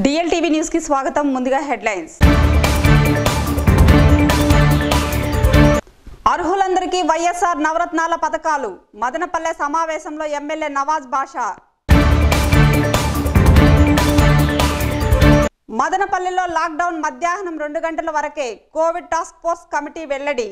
DLTV news కి స్వాగతం ముందుగా హెడ్లైన్స్ అర్హులందరికీ వైఎస్ఆర్ నవరత్నాల పథకాలు మదనపల్లె సమావేశంలో ఎమ్మెల్యే నవాజ్ బాషా మదనపల్లెలో లాక్డౌన్ మధ్యాహ్నం రెండు గంటల వరకే కోవిడ్ టాస్క్ ఫోర్స్ కమిటీ వెల్లడి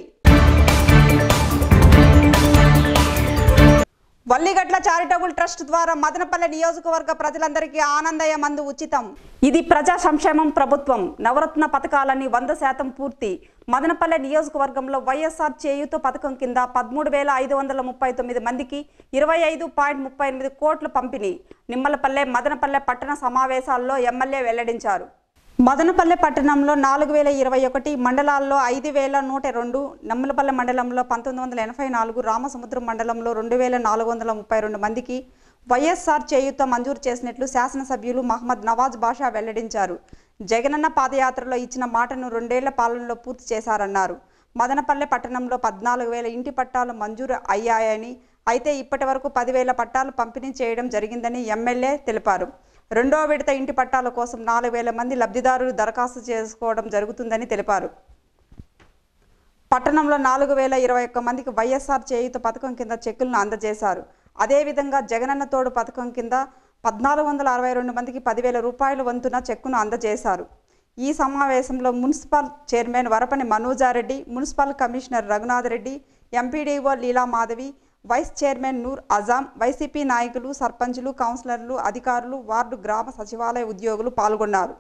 వల్లిగట్ల చారిటబుల్ ట్రస్ట్ ద్వారా మదనపల్లె నియోజకవర్గ ప్రజలందరికీ ఆనందయ మందు ఉచితం ఇది ప్రజా సంక్షేమం ప్రభుత్వం నవరత్న పథకాలన్నీ వంద శాతం పూర్తి మదనపల్లె నియోజకవర్గంలో వైఎస్ఆర్ చేయూత పథకం కింద పదమూడు వేల ఐదు వందల ముప్పై తొమ్మిది మందికి ఇరవై ఐదు పాయింట్ ముప్పై ఎనిమిది కోట్ల పంపిణీ నిమ్మలపల్లె మదనపల్లె పట్టణ సమావేశాల్లో ఎమ్మెల్యే వెల్లడించారు మదనపల్లె పట్టణంలో నాలుగు వేల ఇరవై ఒకటి మండలాల్లో ఐదు వేల నూట రెండు నమ్మలపల్లె మండలంలో పంతొమ్మిది వందల ఎనభై నాలుగు రామసముద్రం మండలంలో రెండు వేల నాలుగు వందల ముప్పై రెండు మందికి వైఎస్ఆర్ చేయూత మంజూరు చేసినట్లు శాసనసభ్యులు మహమ్మద్ నవాజ్ బాషా వెల్లడించారు జగనన్న పాదయాత్రలో ఇచ్చిన మాటను రెండేళ్ల పాలనలో పూర్తి చేశారన్నారు మదనపల్లె పట్టణంలో పద్నాలుగు వేల ఇంటి పట్టాలు మంజూరు అయ్యాయని అయితే ఇప్పటి వరకు పదివేల పట్టాలు పంపిణీ చేయడం జరిగిందని ఎమ్మెల్యే తెలిపారు రెండో విడత ఇంటి పట్టాల కోసం నాలుగు వేల మంది లబ్ధిదారులు దరఖాస్తు చేసుకోవడం జరుగుతుందని తెలిపారు పట్టణంలో నాలుగు వేల ఇరవై ఒక్క మందికి వైఎస్ఆర్ చేయూత పథకం కింద చెక్కులను అందజేశారు అదేవిధంగా జగనన్న తోడు పథకం కింద పద్నాలుగు వందల అరవై రెండు మందికి పదివేల రూపాయల వంతున చెక్కును అందజేశారు ఈ సమావేశంలో మున్సిపల్ చైర్మన్ వరపని Manoja Reddy municipal commissioner Raghunath Reddy MPDO Leela Madhavi vice chairman Noor Azam YCP నాయకులు సర్పంచులు కౌన్సిలర్లు అధికారులు వార్డు గ్రామ సచివాలయ ఉద్యోగులు పాల్గొన్నారు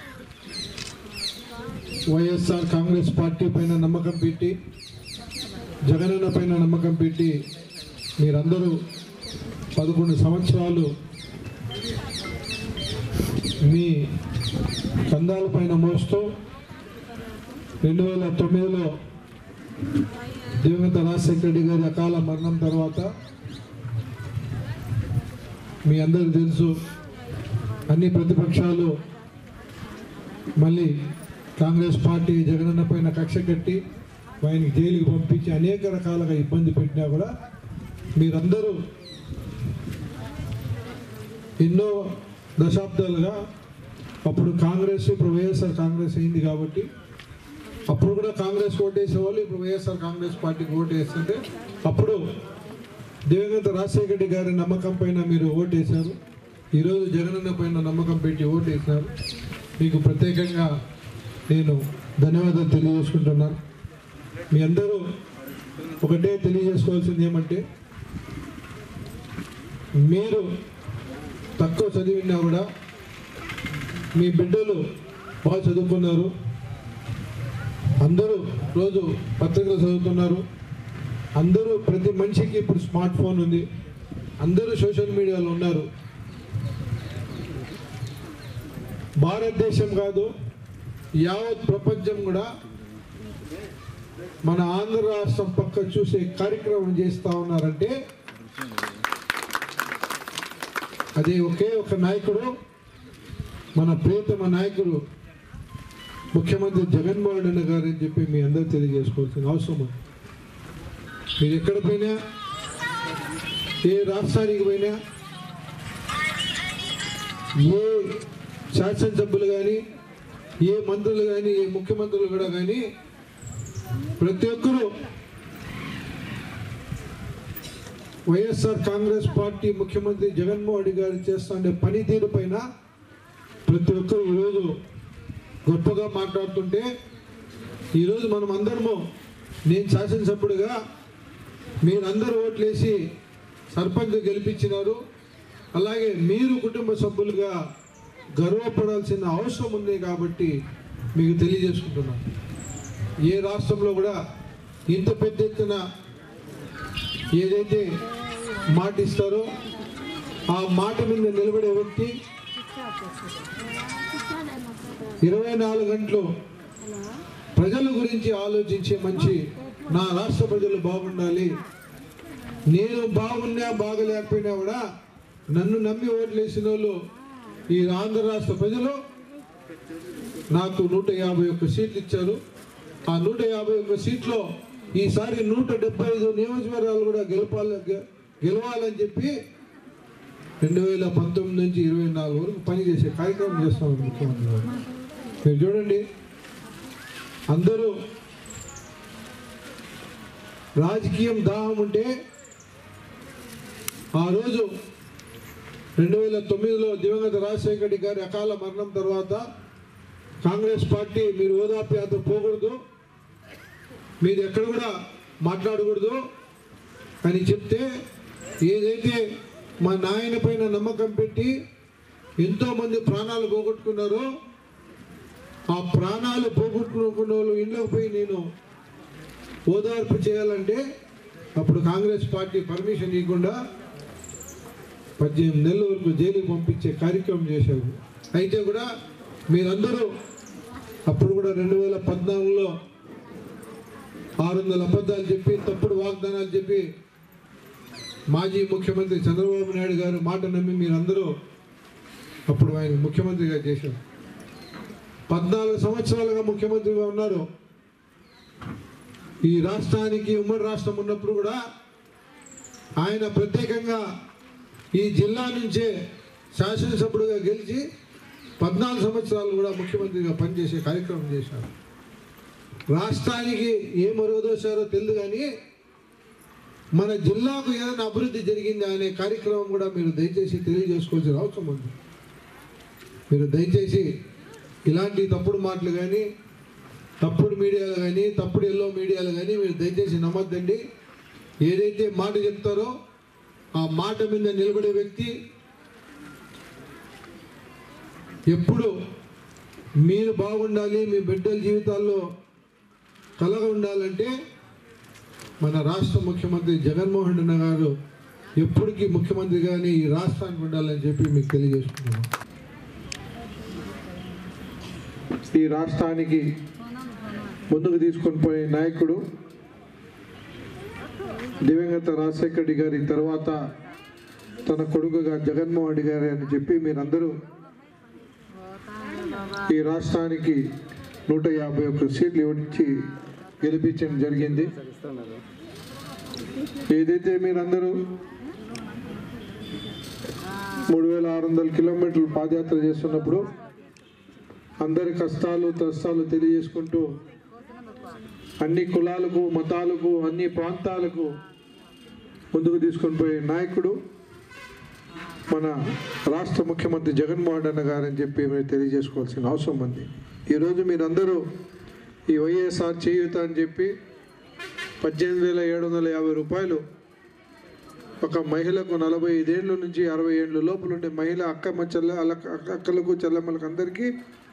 వైఎస్ఆర్ కాంగ్రెస్ పార్టీ పైన నమ్మకం పెట్టి జగనన్న పైన నమ్మకం పెట్టి మీరందరూ పదకొండు సంవత్సరాలు మీ కందాల పైన మోస్తూ రెండు వేల తొమ్మిదిలో దివంగత రాజశేఖర రెడ్డి గారి అకాల మరణం తర్వాత మీ అందరికీ తెలుసు అన్ని ప్రతిపక్షాలు మళ్ళీ కాంగ్రెస్ పార్టీ జగనన్న పైన కక్ష కట్టి ఆయనకి జైలుకి పంపించి అనేక రకాలుగా ఇబ్బంది పెట్టినా కూడా మీరందరూ ఎన్నో దశాబ్దాలుగా అప్పుడు కాంగ్రెస్ ఇప్పుడు వైఎస్ఆర్ కాంగ్రెస్ అయింది కాబట్టి అప్పుడు కూడా కాంగ్రెస్ ఓటేసేవాళ్ళు ఇప్పుడు వైఎస్ఆర్ కాంగ్రెస్ పార్టీకి ఓటు వేస్తుంటే అప్పుడు దివంగత రాజశేఖర రెడ్డి గారి నమ్మకం పైన మీరు ఓటేశారు ఈరోజు జగనన్న పైన నమ్మకం పెట్టి ఓటేసినారు మీకు ప్రత్యేకంగా నేను ధన్యవాదాలు తెలియజేసుకుంటున్నాను మీ అందరూ ఒకటే తెలియజేసుకోవాల్సింది ఏమంటే మీరు తక్కువ చదివినా కూడా మీ బిడ్డలు బాగా చదువుకున్నారు అందరూ రోజు పత్రికలు చదువుతున్నారు అందరూ ప్రతి మనిషికి ఇప్పుడు స్మార్ట్ ఫోన్ ఉంది అందరూ సోషల్ మీడియాలో ఉన్నారు భారతదేశం కాదు యావత్ ప్రపంచం కూడా మన ఆంధ్ర రాష్ట్రం పక్క చూసే కార్యక్రమం చేస్తా ఉన్నారంటే అది ఒకే ఒక నాయకుడు మన ప్రియతమ నాయకుడు ముఖ్యమంత్రి జగన్మోహన్ రెడ్డి గారు అని చెప్పి మీ అందరూ తెలియజేసుకోవాల్సిన అవసరం ఉంది మీరు ఎక్కడ పోయినా ఏ రాష్ట్రానికి పోయినా ఏ శాసనసభ్యులు కానీ ఏ మంత్రులు కానీ ఏ ముఖ్యమంత్రులు కూడా కానీ ప్రతి ఒక్కరూ వైఎస్ఆర్ కాంగ్రెస్ పార్టీ ముఖ్యమంత్రి జగన్మోహన్ రెడ్డి గారు చేస్తుండే పనితీరు పైన ప్రతి ఒక్కరు ఈరోజు గొప్పగా మాట్లాడుతుంటే ఈరోజు మనం అందరము నేను శాసనసభ్యుడిగా మీరందరూ ఓట్లేసి సర్పంచ్ గెలిపించినారు అలాగే మీరు కుటుంబ సభ్యులుగా గర్వపడాల్సిన అవసరం ఉంది కాబట్టి మీకు తెలియజేసుకుంటున్నాను ఏ రాష్ట్రంలో కూడా ఇంత పెద్ద ఎత్తున ఏదైతే మాట ఇస్తారో ఆ మాట మీద నిలబడే వ్యక్తి ఇరవై నాలుగు గంటలు ప్రజల గురించి ఆలోచించే మంచి నా రాష్ట్ర ప్రజలు బాగుండాలి నేను బాగున్నా బాగలేకపోయినా కూడా నన్ను నమ్మి ఓట్లేసిన వాళ్ళు ఈ ఆంధ్ర రాష్ట్ర ప్రజలు నాకు నూట యాభై ఒక్క సీట్లు ఇచ్చారు ఆ నూట యాభై ఒక్క సీట్లో ఈసారి నూట డెబ్బై ఐదు నియోజకవర్గాలు కూడా గెలపాలి గె- గెలవాలని చెప్పి రెండు వేల పంతొమ్మిది నుంచి ఇరవై నాలుగు వరకు పనిచేసే కార్యక్రమం చేస్తాం ముఖ్యమంత్రి గారు మీరు చూడండి అందరూ రాజకీయం దాహం ఉంటే ఆ రోజు రెండు వేల తొమ్మిదిలో దివంగత రాజశేఖర రెడ్డి గారి అకాల మరణం తర్వాత కాంగ్రెస్ పార్టీ మీరు ఓదార్పు యాత్ర పోకూడదు మీరు ఎక్కడ కూడా మాట్లాడకూడదు అని చెప్తే ఏదైతే మా నాయన పైన నమ్మకం పెట్టి ఎంతోమంది ప్రాణాలు పోగొట్టుకున్నారో ఆ ప్రాణాలు పోగొట్టుకున్న వాళ్ళు ఇంట్లోకి పోయి నేను ఓదార్పు చేయాలంటే అప్పుడు కాంగ్రెస్ పార్టీ పర్మిషన్ ఇవ్వకుండా పద్దెనిమిది నెలల వరకు జైలుకి పంపించే కార్యక్రమం చేశారు అయితే కూడా మీరందరూ అప్పుడు కూడా రెండు వేల పద్నాలుగులో ఆరు వందల అబద్ధాలు చెప్పి తప్పుడు వాగ్దానాలు చెప్పి మాజీ ముఖ్యమంత్రి చంద్రబాబు నాయుడు గారు మాట నమ్మి మీరందరూ అప్పుడు ఆయన ముఖ్యమంత్రిగా చేశారు పద్నాలుగు సంవత్సరాలుగా ముఖ్యమంత్రిగా ఉన్నారు ఈ రాష్ట్రానికి ఉమ్మడి రాష్ట్రం ఉన్నప్పుడు కూడా ఆయన ప్రత్యేకంగా ఈ జిల్లా నుంచే శాసనసభ్యుడిగా గెలిచి పద్నాలుగు సంవత్సరాలు కూడా ముఖ్యమంత్రిగా పనిచేసే కార్యక్రమం చేశారు రాష్ట్రానికి ఏం మరుగదోశారో తెలియదు కానీ మన జిల్లాకు ఏదైనా అభివృద్ధి జరిగిందా అనే కార్యక్రమం కూడా మీరు దయచేసి తెలియజేసుకోవాల్సిన అవసరం ఉంది మీరు దయచేసి ఇలాంటి తప్పుడు మాటలు కానీ తప్పుడు మీడియాలు కానీ తప్పుడు ఎల్లో మీడియాలు కానీ మీరు దయచేసి నమ్మద్దండి ఏదైతే మాట చెప్తారో ఆ మాట మీద నిలబడే వ్యక్తి ఎప్పుడు మీరు బాగుండాలి మీ బిడ్డల జీవితాల్లో కలగా ఉండాలంటే మన రాష్ట్ర ముఖ్యమంత్రి జగన్మోహన్ రెడ్డి గారు ఎప్పటికీ ముఖ్యమంత్రిగానే ఈ రాష్ట్రానికి ఉండాలని చెప్పి మీకు తెలియజేసుకున్నాను ఈ రాష్ట్రానికి ముందుకు తీసుకొని పోయే నాయకుడు దివంగత రాజశేఖర రెడ్డి గారి తర్వాత తన కొడుకుగా జగన్మోహన్ రెడ్డి గారు అని చెప్పి మీరందరూ ఈ రాష్ట్రానికి నూట యాభై ఒక్క సీట్లు ఇచ్చి గెలిపించడం జరిగింది ఏదైతే మీరందరూ మూడు వేల ఆరు వందల కిలోమీటర్లు పాదయాత్ర చేస్తున్నప్పుడు అందరి కష్టాలు కష్టాలు తెలియజేసుకుంటూ అన్ని కులాలకు మతాలకు అన్ని ప్రాంతాలకు ముందుకు తీసుకొని పోయే నాయకుడు మన రాష్ట్ర ముఖ్యమంత్రి జగన్మోహన్ రెడ్డి గారు అని చెప్పి మీరు తెలియజేసుకోవాల్సిన అవసరం ఉంది ఈరోజు మీరందరూ ఈ వైఎస్ఆర్ చేయూత అని చెప్పి పద్దెనిమిది వేల ఏడు వందల యాభై రూపాయలు ఒక మహిళకు నలభై ఐదేళ్ళ నుంచి అరవై ఏళ్ళ లోపల ఉండే మహిళ అక్క చెల్ల అక్కలకు చెల్లెమ్మలకు అందరికీ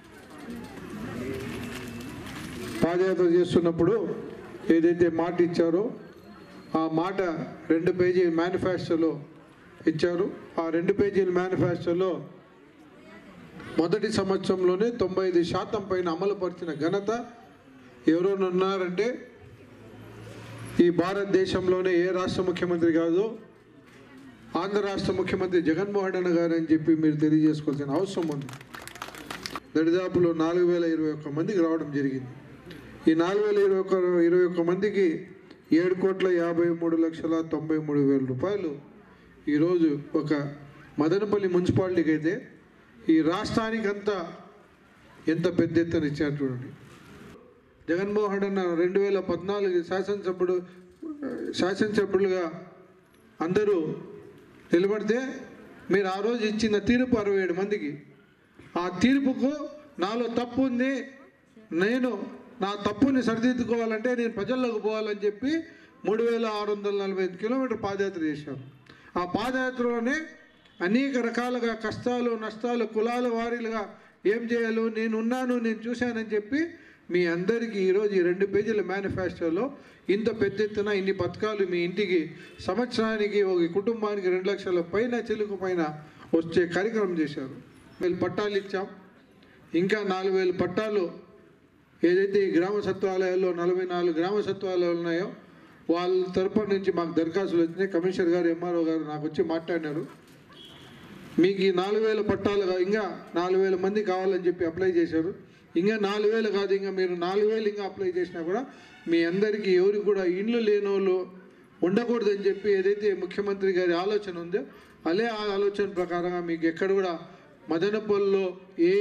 పాదయాత్ర చేస్తున్నప్పుడు ఏదైతే మాట ఇచ్చారో ఆ మాట రెండు పేజీ మేనిఫెస్టోలో ఇచ్చారు ఆ రెండు పేజీల మేనిఫెస్టోలో మొదటి సంవత్సరంలోనే తొంభై ఐదు శాతం పైన అమలుపరిచిన ఘనత ఎవరైనా ఉన్నారంటే ఈ భారతదేశంలోనే ఏ రాష్ట్ర ముఖ్యమంత్రి కాదు ఆంధ్ర రాష్ట్ర ముఖ్యమంత్రి జగన్మోహన్ రెడ్డి గారు అని చెప్పి మీరు తెలియజేసుకోవాల్సిన అవసరం ఉంది దరిదాపులో నాలుగు వేల ఇరవై ఒక్క మందికి రావడం జరిగింది ఈ నాలుగు వేల ఇరవై ఒక్క ఇరవై ఒక్క మందికి ఏడు కోట్ల యాభై మూడు లక్షల తొంభై మూడు వేల రూపాయలు ఈరోజు ఒక మదనపల్లి మున్సిపాలిటీకి అయితే ఈ రాష్ట్రానికంతా ఎంత పెద్ద ఎత్తున ఇచ్చారు చూడండి జగన్మోహన్ అన్న రెండు వేల పద్నాలుగు శాసనసభ్యుడు శాసనసభ్యులుగా అందరూ నిలబడితే మీరు ఆ రోజు ఇచ్చిన తీర్పు అరవై ఏడు మందికి ఆ తీర్పుకు నాలో తప్పు ఉంది నేను నా తప్పుని సరిదిద్దుకోవాలంటే నేను ప్రజల్లోకి పోవాలని చెప్పి మూడు వేల ఆరు వందల నలభై ఐదు కిలోమీటర్ పాదయాత్ర చేశాను ఆ పాదయాత్రలోనే అనేక రకాలుగా కష్టాలు నష్టాలు కులాల వారీలుగా ఏం చేయాలో నేను ఉన్నాను నేను చూశానని చెప్పి మీ అందరికీ ఈరోజు ఈ రెండు పేజీల మేనిఫెస్టోలో ఇంత పెద్ద ఎత్తున ఇన్ని పథకాలు మీ ఇంటికి సంవత్సరానికి ఒక కుటుంబానికి రెండు లక్షల పైన చిలుకు పైన వచ్చే కార్యక్రమం చేశారు వీళ్ళు పట్టాలు ఇచ్చాం ఇంకా నాలుగు వేల పట్టాలు ఏదైతే ఈ గ్రామ సత్వాలయాల్లో నలభై నాలుగు గ్రామ సత్వాలయాలు ఉన్నాయో వాళ్ళ తరపు నుంచి మాకు దరఖాస్తులు వచ్చినాయి కమిషనర్ గారు ఎంఆర్ఓ గారు నాకు వచ్చి మాట్లాడినారు మీకు ఈ నాలుగు వేల పట్టాలుగా ఇంకా నాలుగు వేల మంది కావాలని చెప్పి అప్లై చేశారు ఇంకా నాలుగు వేలు కాదు ఇంకా మీరు నాలుగు వేలు ఇంకా అప్లై చేసినా కూడా మీ అందరికీ ఎవరికి కూడా ఇండ్లు లేని వాళ్ళు ఉండకూడదని చెప్పి ఏదైతే ముఖ్యమంత్రి గారి ఆలోచన ఉందో అదే ఆ ఆలోచన ప్రకారంగా మీకు ఎక్కడ కూడా మదనపల్లిలో ఏ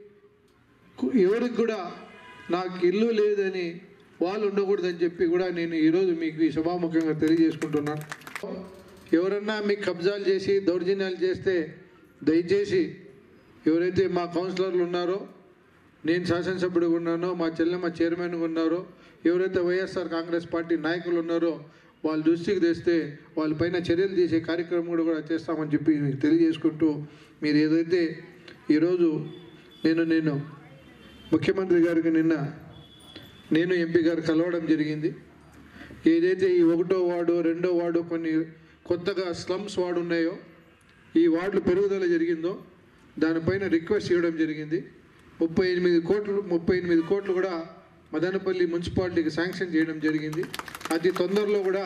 కు- ఎవరికి కూడా నాకు ఇల్లు లేదని వాళ్ళు ఉండకూడదని చెప్పి కూడా నేను ఈరోజు మీకు ఈ సభాముఖంగా తెలియజేసుకుంటున్నాను ఎవరన్నా మీకు కబ్జాలు చేసి దౌర్జన్యాలు చేస్తే దయచేసి ఎవరైతే మా కౌన్సిలర్లు ఉన్నారో నేను శాసనసభ్యుడిగా ఉన్నానో మా చెల్లెమ్మ చైర్మన్గా ఉన్నారో ఎవరైతే వైఎస్ఆర్ కాంగ్రెస్ పార్టీ నాయకులు ఉన్నారో వాళ్ళ దృష్టికి తెస్తే వాళ్ళపైన చర్యలు తీసే కార్యక్రమం కూడా కూడా చేస్తామని చెప్పి మీకు తెలియజేసుకుంటూ మీరు ఏదైతే ఈరోజు నేను నేను ముఖ్యమంత్రి గారికి నిన్న నేను ఎంపీ గారు కలవడం జరిగింది ఏదైతే ఈ ఒకటో వార్డు రెండో వార్డు కొన్ని కొత్తగా స్లమ్స్ వార్డు ఉన్నాయో ఈ వార్డులు పెరుగుదల జరిగిందో దానిపైన రిక్వెస్ట్ చేయడం జరిగింది ముప్పై ఎనిమిది కోట్లు ముప్పై ఎనిమిది కోట్లు కూడా మదనపల్లి మున్సిపాలిటీకి శాంక్షన్ చేయడం జరిగింది అతి తొందరలో కూడా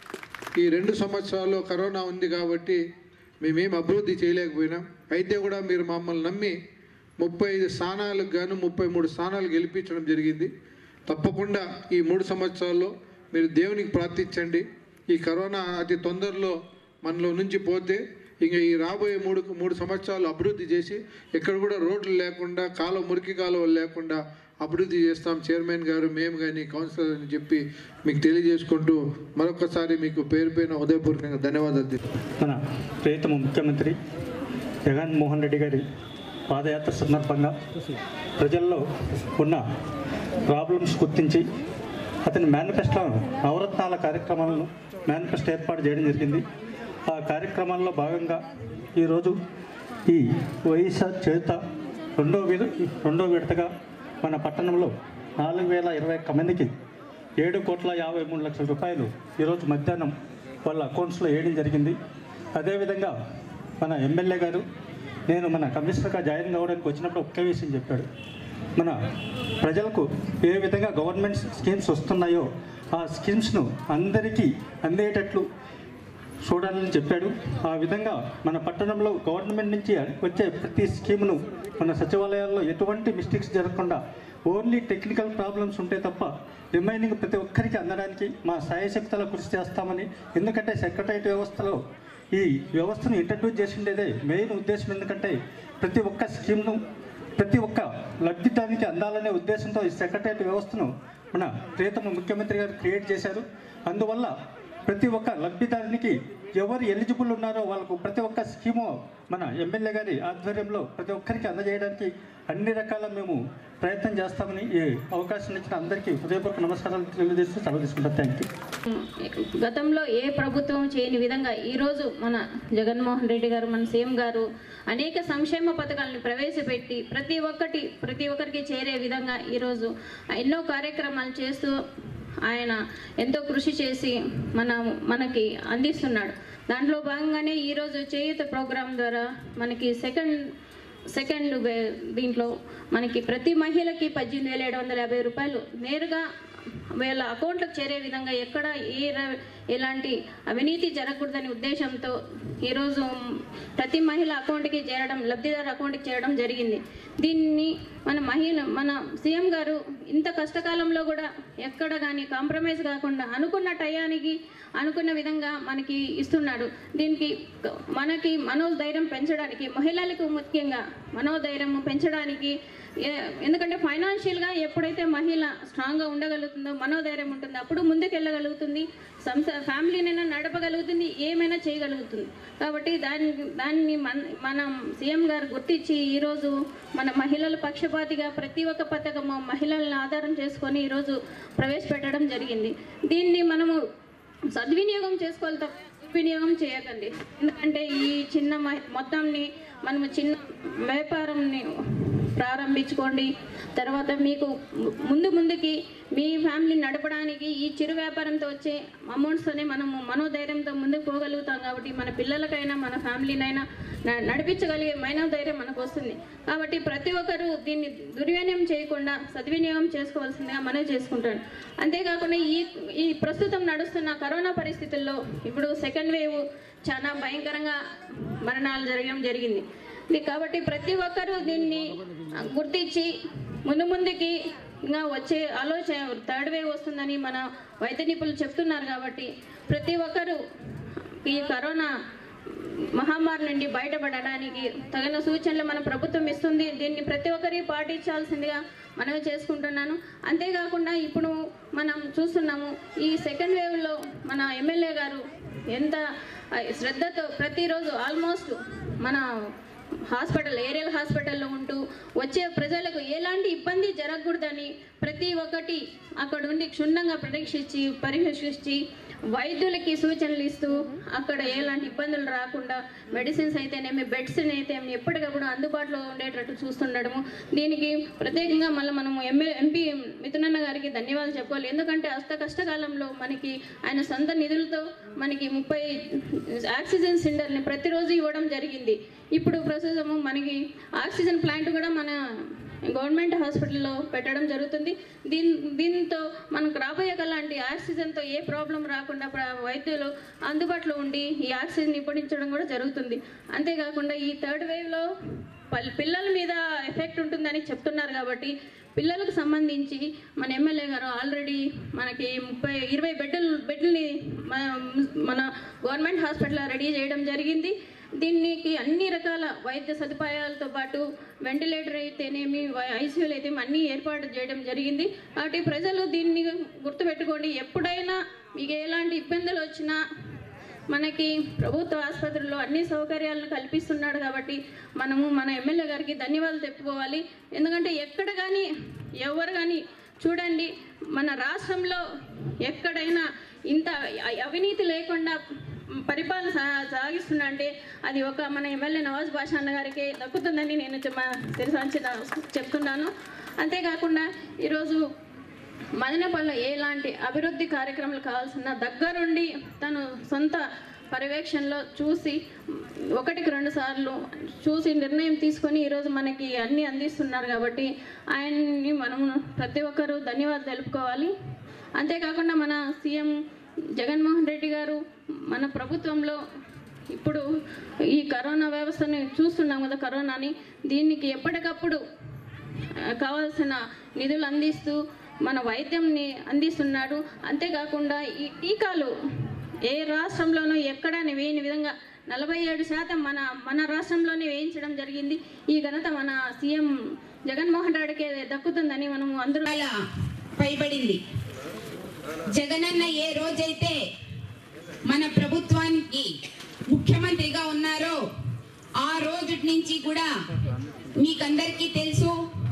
ఈ రెండు సంవత్సరాల్లో కరోనా ఉంది కాబట్టి మేమేం అభివృద్ధి చేయలేకపోయినాం అయితే కూడా మీరు మమ్మల్ని నమ్మి ముప్పై ఐదు స్థానాలకు గాను ముప్పై మూడు స్థానాలు గెలిపించడం జరిగింది తప్పకుండా ఈ మూడు సంవత్సరాల్లో మీరు దేవునికి ప్రార్థించండి ఈ కరోనా అతి తొందరలో మనలో నుంచి పోతే ఇంకా ఈ రాబోయే మూడు మూడు సంవత్సరాలు అభివృద్ధి చేసి ఎక్కడ కూడా రోడ్లు లేకుండా కాలువ మురికి కాలువలు లేకుండా అభివృద్ధి చేస్తాం చైర్మన్ గారు మేము కానీ కౌన్సిలర్ అని చెప్పి మీకు తెలియజేసుకుంటూ మరొకసారి మీకు పేరు పైన ఉదయపూర్వకంగా ధన్యవాదాలు తెలుపు మన ప్రియతమ ముఖ్యమంత్రి జగన్మోహన్ రెడ్డి గారి పాదయాత్ర సందర్భంగా ప్రజల్లో ఉన్న ప్రాబ్లమ్స్ గుర్తించి అతని మేనిఫెస్టో నవరత్నాల కార్యక్రమాలను మేనిఫెస్టో ఏర్పాటు చేయడం జరిగింది ఆ కార్యక్రమాల్లో భాగంగా ఈరోజు ఈ వైఎస్ఆర్ చేత రెండో విడ రెండో విడతగా మన పట్టణంలో నాలుగు వేల ఇరవై ఒక్క మందికి ఏడు కోట్ల యాభై మూడు లక్షల రూపాయలు ఈరోజు మధ్యాహ్నం వాళ్ళ అకౌంట్స్లో వేయడం జరిగింది అదేవిధంగా మన ఎమ్మెల్యే గారు నేను మన కమిషనర్గా జాయిన్ కావడానికి వచ్చినప్పుడు ఒకే విషయం చెప్పాడు మన ప్రజలకు ఏ విధంగా గవర్నమెంట్ స్కీమ్స్ వస్తున్నాయో ఆ స్కీమ్స్ను అందరికీ అందేటట్లు చూడాలని చెప్పాడు ఆ విధంగా మన పట్టణంలో గవర్నమెంట్ నుంచి వచ్చే ప్రతి స్కీమ్ను మన సచివాలయాల్లో ఎటువంటి మిస్టేక్స్ జరగకుండా ఓన్లీ టెక్నికల్ ప్రాబ్లమ్స్ ఉంటే తప్ప రిమైనింగ్ ప్రతి ఒక్కరికి అందడానికి మా సాయశక్తుల కృషి చేస్తామని ఎందుకంటే సెక్రటరియట్ వ్యవస్థలో ఈ వ్యవస్థను ఇంట్రడ్యూస్ చేసిండేదే మెయిన్ ఉద్దేశం ఎందుకంటే ప్రతి ఒక్క స్కీమ్ను ప్రతి ఒక్క లబ్ధిదానికి అందాలనే ఉద్దేశంతో ఈ సెక్రటరియట్ వ్యవస్థను మన ప్రియతమ ముఖ్యమంత్రి గారు క్రియేట్ చేశారు అందువల్ల ప్రతి ఒక్క లబ్ధిదారునికి ఎవరు ఎలిజిబుల్ ఉన్నారో వాళ్ళకు ప్రతి ఒక్క స్కీము మన ఎమ్మెల్యే గారి ఆధ్వర్యంలో ప్రతి ఒక్కరికి అందజేయడానికి అన్ని రకాల మేము ప్రయత్నం చేస్తామని ఈ అవకాశం ఇచ్చిన అందరికీ హృదయపూర్వక నమస్కారాలు తెలియజేస్తూ సెలవు తీసుకుంటాను థ్యాంక్ యూ గతంలో ఏ ప్రభుత్వం చేయని విధంగా ఈరోజు మన జగన్మోహన్ రెడ్డి గారు మన సీఎం గారు అనేక సంక్షేమ పథకాలను ప్రవేశపెట్టి ప్రతి ఒక్కటి ప్రతి ఒక్కరికి చేరే విధంగా ఈరోజు ఎన్నో కార్యక్రమాలు చేస్తూ ఆయన ఎంతో కృషి చేసి మన మనకి అందిస్తున్నాడు దాంట్లో భాగంగానే ఈరోజు చేయూత ప్రోగ్రాం ద్వారా మనకి సెకండ్ సెకండ్ వే- దీంట్లో మనకి ప్రతి మహిళకి పద్దెనిమిది వేల ఏడు వందల యాభై రూపాయలు నేరుగా వీళ్ళ అకౌంట్లకు చేరే విధంగా ఎక్కడ ఏ ర- ఎలాంటి అవినీతి జరగకూడదనే ఉద్దేశంతో ఈరోజు ప్రతి మహిళ అకౌంట్కి చేరడం లబ్ధిదారు అకౌంట్కి చేరడం జరిగింది దీన్ని మన మహిళ మన సీఎం గారు ఇంత కష్టకాలంలో కూడా ఎక్కడ కానీ కాంప్రమైజ్ కాకుండా అనుకున్న టయానికి అనుకున్న విధంగా మనకి ఇస్తున్నాడు దీనికి మనకి మనోధైర్యం పెంచడానికి మహిళలకు ముఖ్యంగా మనోధైర్యం పెంచడానికి ఏ- ఎందుకంటే ఫైనాన్షియల్గా ఎప్పుడైతే మహిళ స్ట్రాంగ్గా ఉండగలుగుతుందో మనోధైర్యం ఉంటుందో అప్పుడు ముందుకెళ్ళగలుగుతుంది సంస ఫ్యామిలీనైనా నడపగలుగుతుంది ఏమైనా చేయగలుగుతుంది కాబట్టి దాన్ని దాన్ని మన మనం సీఎం గారు గుర్తించి ఈరోజు మన మహిళల పక్షపాతిగా ప్రతి ఒక్క పథకము మహిళలను ఆధారం చేసుకొని ఈరోజు ప్రవేశపెట్టడం జరిగింది దీన్ని మనము సద్వినియోగం చేసుకోవాలి తప్ప దుర్వినియోగం చేయకండి ఎందుకంటే ఈ చిన్న మ- మొత్తంని మనము చిన్న వ్యాపారంని ప్రారంభించుకోండి తర్వాత మీకు ము- ముందు ముందుకి మీ ఫ్యామిలీ నడపడానికి ఈ చిరు వ్యాపారంతో వచ్చే అమౌంట్స్తోనే మనము మనోధైర్యంతో ముందుకు పోగలుగుతాం కాబట్టి మన పిల్లలకైనా మన ఫ్యామిలీనైనా న- నడిపించగలిగే మనోధైర్యం మనకు వస్తుంది కాబట్టి ప్రతి ఒక్కరూ దీన్ని దుర్వినియోగం చేయకుండా సద్వినియోగం చేసుకోవాల్సిందిగా మనవి చేసుకుంటాను అంతేకాకుండా ఈ ఈ ప్రస్తుతం నడుస్తున్న కరోనా పరిస్థితుల్లో ఇప్పుడు సెకండ్ వేవ్ చాలా భయంకరంగా మరణాలు జరగడం జరిగింది ఇది కాబట్టి ప్రతి ఒక్కరూ దీన్ని గుర్తించి ముందు ముందుకి ఇంకా వచ్చే ఆలోచన థర్డ్ వేవ్ వస్తుందని మన వైద్య నిపుణులు చెప్తున్నారు కాబట్టి ప్రతి ఒక్కరూ ఈ కరోనా మహమ్మారి నుండి బయటపడడానికి తగిన సూచనలు మన ప్రభుత్వం ఇస్తుంది దీన్ని ప్రతి ఒక్కరి పాటించాల్సిందిగా మనమే చేసుకుంటున్నాను అంతేకాకుండా ఇప్పుడు మనం చూస్తున్నాము ఈ సెకండ్ వేవ్లో మన ఎమ్మెల్యే గారు ఎంత ఆ, శ్రద్ధతో ప్రతిరోజు ఆల్మోస్ట్ మన హాస్పిటల్ ఏరియల్ హాస్పిటల్లో ఉంటూ వచ్చే ప్రజలకు ఎలాంటి ఇబ్బంది జరగకూడదని ప్రతి ఒక్కటి అక్కడ ఉండి క్షుణ్ణంగా పరీక్షించి పరీక్షించి వైద్యులకి సూచనలు ఇస్తూ అక్కడ ఎలాంటి ఇబ్బందులు రాకుండా మెడిసిన్స్ అయితేనేమి బెడ్స్ అయితేనేమి ఎప్పటికప్పుడు అందుబాటులో ఉండేటట్టు చూస్తుండడము దీనికి ప్రత్యేకంగా మళ్ళీ మనము ఎంఏ ఎంపీ మిథునన్న గారికి ధన్యవాదాలు చెప్పుకోవాలి ఎందుకంటే అస్త కష్టకాలంలో మనకి ఆయన సొంత నిధులతో మనకి ముప్పై ఆక్సిజన్ సిలిండర్ని ప్రతిరోజు ఇవ్వడం జరిగింది ఇప్పుడు ప్రస్తుతము మనకి ఆక్సిజన్ ప్లాంట్ కూడా మన గవర్నమెంట్ హాస్పిటల్లో పెట్టడం జరుగుతుంది దీని దీంతో మనకు రాబోయే లాంటి ఆక్సిజన్తో ఏ ప్రాబ్లం రాకుండా ప్ర- వైద్యులు అందుబాటులో ఉండి ఈ ఆక్సిజన్ ఇప్పించడం కూడా జరుగుతుంది అంతేకాకుండా ఈ థర్డ్ వేవ్లో పల్- పిల్లల మీద ఎఫెక్ట్ ఉంటుందని చెప్తున్నారు కాబట్టి పిల్లలకు సంబంధించి మన ఎమ్మెల్యే గారు ఆల్రెడీ మనకి ముప్పై ఇరవై బెడ్లు బెడ్లని మన- మన గవర్నమెంట్ హాస్పిటల్లో రెడీ చేయడం జరిగింది దీనికి అన్ని రకాల వైద్య సదుపాయాలతో పాటు వెంటిలేటర్ అయితేనేమి ఐసీయూలు అయితే అన్నీ ఏర్పాటు చేయడం జరిగింది కాబట్టి ప్రజలు దీన్ని గుర్తుపెట్టుకోండి ఎప్పుడైనా మీకు ఎలాంటి ఇబ్బందులు వచ్చినా మనకి ప్రభుత్వ ఆసుపత్రుల్లో అన్ని సౌకర్యాలను కల్పిస్తున్నాడు కాబట్టి మనము మన ఎమ్మెల్యే గారికి ధన్యవాదాలు చెప్పుకోవాలి ఎందుకంటే ఎక్కడ కానీ ఎవరు కానీ చూడండి మన రాష్ట్రంలో ఎక్కడైనా ఇంత అ- అవినీతి లేకుండా పరిపాలన సా- సాగిస్తున్నా అంటే అది ఒక మన ఎమ్మెల్యే నవాజ్ బాషా అన్న గారికి దక్కుతుందని నేను తెలిసి చెప్తున్నాను అంతేకాకుండా ఈరోజు మదనపల్లిలో ఎలాంటి అభివృద్ధి కార్యక్రమాలు కావాల్సిన దగ్గరుండి తను సొంత పర్యవేక్షణలో చూసి ఒకటికి రెండు సార్లు చూసి నిర్ణయం తీసుకొని ఈరోజు మనకి అన్నీ అందిస్తున్నారు కాబట్టి ఆయన్ని మనం ప్రతి ఒక్కరూ ధన్యవాదాలు తెలుపుకోవాలి అంతేకాకుండా మన సీఎం జగన్మోహన్ రెడ్డి గారు మన ప్రభుత్వంలో ఇప్పుడు ఈ కరోనా వ్యవస్థని చూస్తున్నాం కదా కరోనాని దీనికి ఎప్పటికప్పుడు ఆ, కావాల్సిన నిధులు అందిస్తూ మన వైద్యంని అందిస్తున్నాడు అంతేకాకుండా ఈ టీకాలు ఏ రాష్ట్రంలోనూ ఎక్కడ వేయని విధంగా నలభై ఏడు శాతం మన మన రాష్ట్రంలోనే వేయించడం జరిగింది ఈ ఘనత మన సీఎం జగన్మోహన్ రెడ్డికే దక్కుతుందని మనము అందరూ చాలా పైబడింది జగనన్న ఏ రోజైతే మన ప్రభుత్వానికి ముఖ్యమంత్రిగా ఉన్నారో ఆ రోజు నుంచి కూడా మీకందరికీ తెలుసు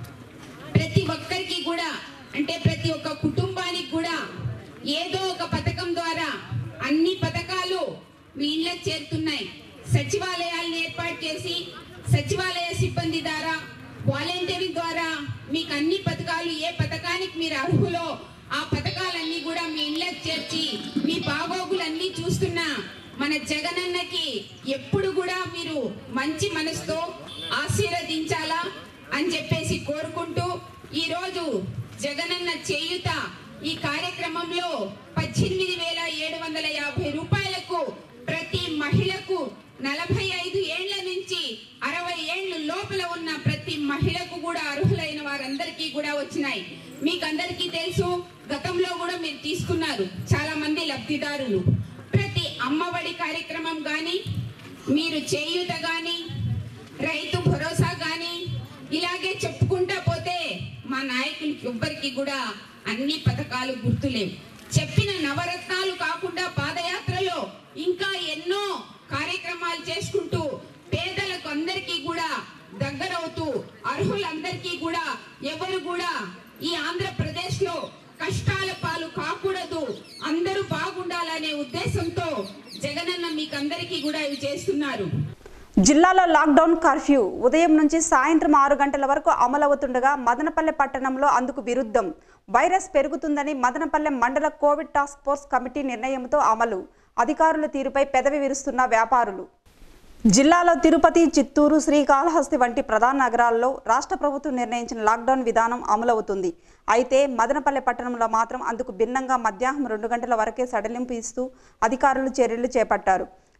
ప్రతి ఒక్కరికి కూడా అంటే ప్రతి ఒక్క కుటుంబానికి కూడా ఏదో ఒక పథకం ద్వారా అన్ని పథకాలు మీ ఇళ్ళకి చేరుతున్నాయి సచివాలయాలను ఏర్పాటు చేసి సచివాలయ సిబ్బంది ద్వారా వాలంటీరింగ్ ద్వారా మీకు అన్ని పథకాలు ఏ పథకానికి మీరు అర్హులో ఆ పథకాలన్నీ కూడా మీ ఇళ్ళకి చేర్చి మీ బాగోగులన్నీ చూస్తున్నా మన జగనన్నకి ఎప్పుడు కూడా మీరు మంచి మనసుతో ఆశీర్వదించాలా అని చెప్పేసి కోరుకుంటూ ఈ రోజు జగనన్న చేయుత ఈ కార్యక్రమంలో పద్దెనిమిది వేల ఏడు వందల యాభై రూపాయలకు ప్రతి మహిళకు నలభై ఐదు ఏళ్ల నుంచి అరవై ఏళ్ళు లోపల ఉన్న ప్రతి మహిళకు కూడా అర్హులైన వారందరికీ కూడా వచ్చినాయి మీకు అందరికీ తెలుసు గతంలో కూడా మీరు తీసుకున్నారు చాలా మంది లబ్ధిదారులు ప్రతి అమ్మఒడి కార్యక్రమం కానీ మీరు చేయూత కానీ రైతు భరోసా కానీ ఇలాగే చెప్పుకుంటా పోతే మా నాయకులకి ఎవ్వరికి కూడా అన్ని పథకాలు గుర్తులేవు చెప్పిన నవరత్నాలు కాకుండా పాదయాత్రలో ఇంకా ఎన్నో కార్యక్రమాలు చేసుకుంటూ పేదలకు అందరికీ కూడా దగ్గరవుతూ అర్హులందరికీ కూడా ఎవరు కూడా ఈ ఆంధ్రప్రదేశ్ లో కష్టాల పాలు కాకూడదు అందరూ బాగుండాలనే ఉద్దేశంతో జగనన్న మీకందరికీ కూడా ఇవి చేస్తున్నారు జిల్లాలో లాక్డౌన్ కర్ఫ్యూ ఉదయం నుంచి సాయంత్రం ఆరు గంటల వరకు అమలవుతుండగా మదనపల్లె పట్టణంలో అందుకు విరుద్ధం వైరస్ పెరుగుతుందని మదనపల్లె మండల కోవిడ్ టాస్క్ ఫోర్స్ కమిటీ నిర్ణయంతో అమలు అధికారుల తీరుపై పెదవి విరుస్తున్న వ్యాపారులు జిల్లాలో తిరుపతి చిత్తూరు శ్రీకాళహస్తి వంటి ప్రధాన నగరాల్లో రాష్ట్ర ప్రభుత్వం నిర్ణయించిన లాక్డౌన్ విధానం అమలవుతుంది అయితే మదనపల్లె పట్టణంలో మాత్రం అందుకు భిన్నంగా మధ్యాహ్నం రెండు గంటల వరకే సడలింపు ఇస్తూ అధికారులు చర్యలు చేపట్టారు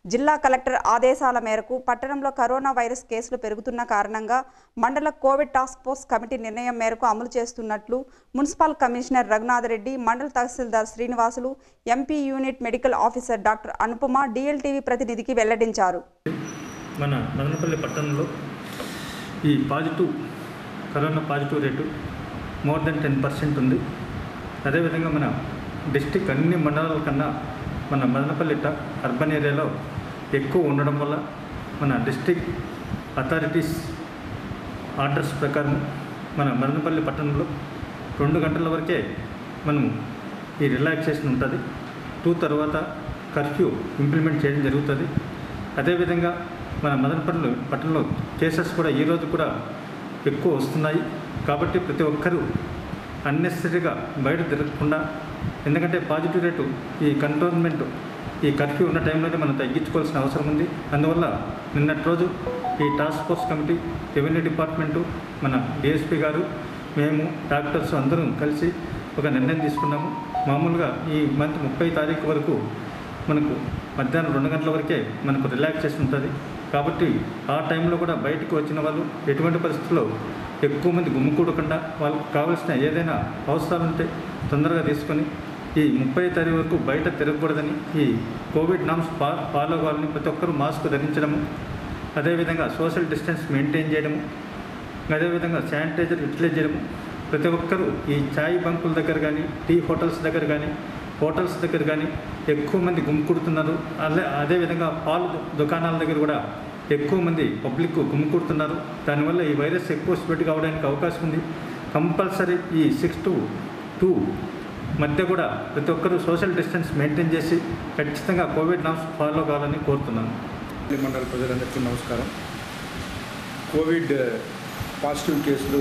జిల్లా కలెక్టర్ ఆదేశాల మేరకు పట్టణంలో కరోనా వైరస్ కేసులు పెరుగుతున్న కారణంగా మండల కోవిడ్ టాస్క్ ఫోర్స్ కమిటీ నిర్ణయం మేరకు అమలు చేస్తున్నట్లు మున్సిపల్ కమిషనర్ రఘునాథ్ రెడ్డి మండల tahsildar Srinivasulu MP unit medical officer doctor Anupama DLTV ప్రతినిధికి వెల్లడించారు మన మదనపల్లి పట్టణంలో ఈ positive corona positive rate more than ten percent ఉంది అదేవిధంగా మన డిస్టిక్ అన్ని మండలాల కన్నా మన మదనపల్లి ట- అర్బన్ ఏరియాలో ఎక్కువ ఉండడం వల్ల మన డిస్టిక్ అథారిటీస్ ఆర్డర్స్ ప్రకారం మన మదనపల్లి పట్టణంలో రెండు గంటల వరకే మనం ఈ రిలాక్సేషన్ ఉంటుంది టూ తర్వాత కర్ఫ్యూ ఇంప్లిమెంట్ చేయడం జరుగుతుంది అదేవిధంగా మన మదనపల్లి పట్టణంలో కేసెస్ కూడా ఈరోజు కూడా ఎక్కువ వస్తున్నాయి కాబట్టి ప్రతి ఒక్కరూ అన్నెసరీగా బయట తిరగకుండా ఎందుకంటే పాజిటివ్ రేటు ఈ కంటోన్మెంట్ ఈ కర్ఫ్యూ ఉన్న టైంలోనే మనం తగ్గించుకోవాల్సిన అవసరం ఉంది అందువల్ల నిన్నటి రోజు ఈ task force committee revenue department మన డిఎస్పీ గారు మేము డాక్టర్స్ అందరూ కలిసి ఒక నిర్ణయం తీసుకున్నాము మామూలుగా ఈ మంత్ ముప్పై తారీఖు వరకు మనకు మధ్యాహ్నం రెండు గంటల వరకే మనకు రిలాక్సేషన్ ఉంటుంది కాబట్టి ఆ టైంలో కూడా బయటకు వచ్చిన వాళ్ళు ఎటువంటి పరిస్థితుల్లో ఎక్కువ మంది గుమ్ముకూడకుండా వాళ్ళకి కావాల్సిన ఏదైనా అవసరాలు ఉంటే తొందరగా తీసుకొని ఈ ముప్పై తారీఖు వరకు బయట తిరగకూడదని ఈ కోవిడ్ నామ్స్ ఫా ఫాలో అవ్వాలని ప్రతి ఒక్కరూ మాస్క్ ధరించడము అదేవిధంగా సోషల్ డిస్టెన్స్ మెయింటైన్ చేయడము అదేవిధంగా శానిటైజర్ యూటిలైజ్ చేయడము ప్రతి ఒక్కరూ ఈ చాయ్ బంకుల దగ్గర కానీ టీ హోటల్స్ దగ్గర కానీ హోటల్స్ దగ్గర కానీ ఎక్కువ మంది గుమ్ముకూడుతున్నారు అదే అదేవిధంగా పాలు దు- దుకాణాల దగ్గర కూడా ఎక్కువ మంది పబ్లిక్ గుమ్ముకూడుతున్నారు దానివల్ల ఈ వైరస్ ఎక్కువ స్ప్రెడ్ కావడానికి అవకాశం ఉంది కంపల్సరీ ఈ సిక్స్ టు టూ మధ్య కూడా ప్రతి ఒక్కరూ సోషల్ డిస్టెన్స్ మెయింటైన్ చేసి ఖచ్చితంగా కోవిడ్ నామ్స్ ఫాలో కావాలని కోరుతున్నాను పల్లి మండల ప్రజలందరికీ నమస్కారం కోవిడ్ పాజిటివ్ కేసులు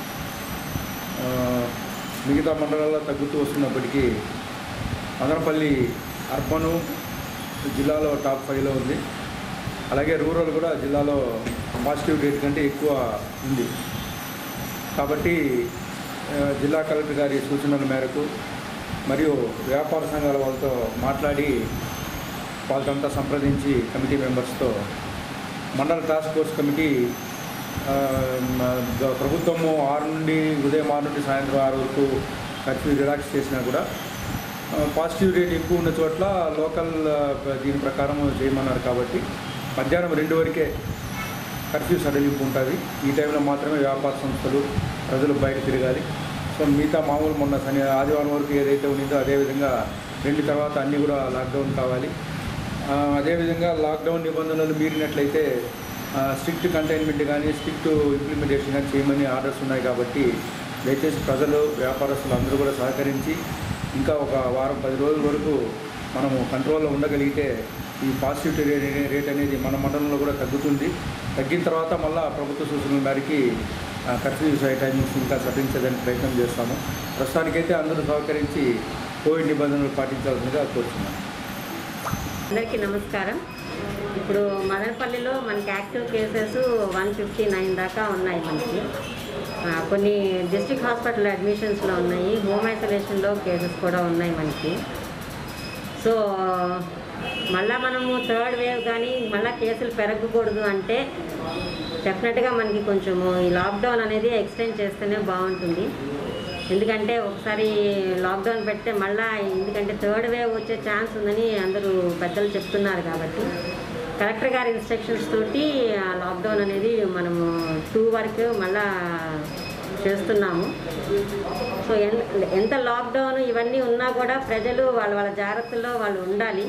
ఆ, మిగతా మండలాల్లో తగ్గుతూ వస్తున్నప్పటికీ మదనపల్లి అర్బను జిల్లాలో టాప్ ఫైవ్లో ఉంది అలాగే రూరల్ కూడా జిల్లాలో పాజిటివ్ రేట్ కంటే ఎక్కువ ఉంది కాబట్టి ఆ, జిల్లా కలెక్టర్ గారి సూచనల మేరకు మరియు వ్యాపార సంఘాల వాళ్ళతో మాట్లాడి వాళ్ళకంతా సంప్రదించి కమిటీ మెంబర్స్తో మండల టాస్క్ ఫోర్స్ కమిటీ ఆ, మ- గ- ప్రభుత్వము ఆరు నుండి ఉదయం ఆరు నుండి సాయంత్రం ఆరు వరకు కర్ఫ్యూ రిలాక్స్ చేసినా కూడా ఆ, పాజిటివ్ రేట్ ఎక్కువ ఉన్న చోట్ల లోకల్ ఆ, దీని ప్రకారం చేయమన్నారు కాబట్టి మధ్యాహ్నం రెండు వరకే కర్ఫ్యూ సడలింపు ఉంటుంది ఈ టైంలో మాత్రమే వ్యాపార సంస్థలు ప్రజలు బయట తిరగాలి సో మిగతా మామూలు మొన్న శని ఆదివారం వరకు ఏదైతే ఉండిందో అదేవిధంగా రెండు తర్వాత అన్నీ కూడా లాక్డౌన్ కావాలి ఆ, అదేవిధంగా లాక్డౌన్ నిబంధనలు మీరినట్లయితే స్ట్రిక్ట్ కంటైన్మెంట్ కానీ స్ట్రిక్ట్ ఇంప్లిమెంటేషన్ కానీ చేయమని ఆర్డర్స్ ఉన్నాయి కాబట్టి దయచేసి ప్రజలు వ్యాపారస్తులు అందరూ కూడా సహకరించి ఇంకా ఒక వారం పది రోజుల వరకు మనము కంట్రోల్లో ఉండగలిగితే ఈ పాజిటివిటీ రేట్ రేట్ అనేది మన మండలంలో కూడా తగ్గుతుంది తగ్గిన తర్వాత మళ్ళా ప్రభుత్వ సూచనల మేరకి ఆ, కర్ఫ్యూ టైమింగ్స్ ఇంకా సడలించడానికి ప్రయత్నం చేస్తాము ప్రస్తుతానికైతే అందరూ సహకరించి కోవిడ్ నిబంధనలు పాటించాల్సిందిగా కోరుతున్నాను అందరికీ నమస్కారం ఇప్పుడు మదనపల్లిలో మనకి active cases one fifty nine దాకా ఉన్నాయి మనకి ఆ, కొన్ని డిస్ట్రిక్ట్ హాస్పిటల్ అడ్మిషన్స్లో ఉన్నాయి హోమ్ ఐసోలేషన్లో కేసెస్ కూడా ఉన్నాయి మనకి సో మళ్ళా మనము థర్డ్ వేవ్ కానీ మళ్ళీ కేసులు పెరగకూడదు అంటే డెఫినెట్గా మనకి కొంచెము ఈ లాక్డౌన్ అనేది ఎక్స్టెండ్ చేస్తేనే బాగుంటుంది ఎందుకంటే ఒకసారి లాక్డౌన్ పెడితే మళ్ళీ ఎందుకంటే థర్డ్ వేవ్ వచ్చే ఛాన్స్ ఉందని అందరూ పెద్దలు చెప్తున్నారు కాబట్టి కలెక్టర్ గారి ఇన్స్ట్రక్షన్స్ తోటి ఆ లాక్డౌన్ అనేది మనము టూ వరకు మళ్ళా చేస్తున్నాము సో ఎన్- ఎంత లాక్డౌన్ ఇవన్నీ ఉన్నా కూడా ప్రజలు వాళ్ళ వాళ్ళ జాగ్రత్తల్లో వాళ్ళు ఉండాలి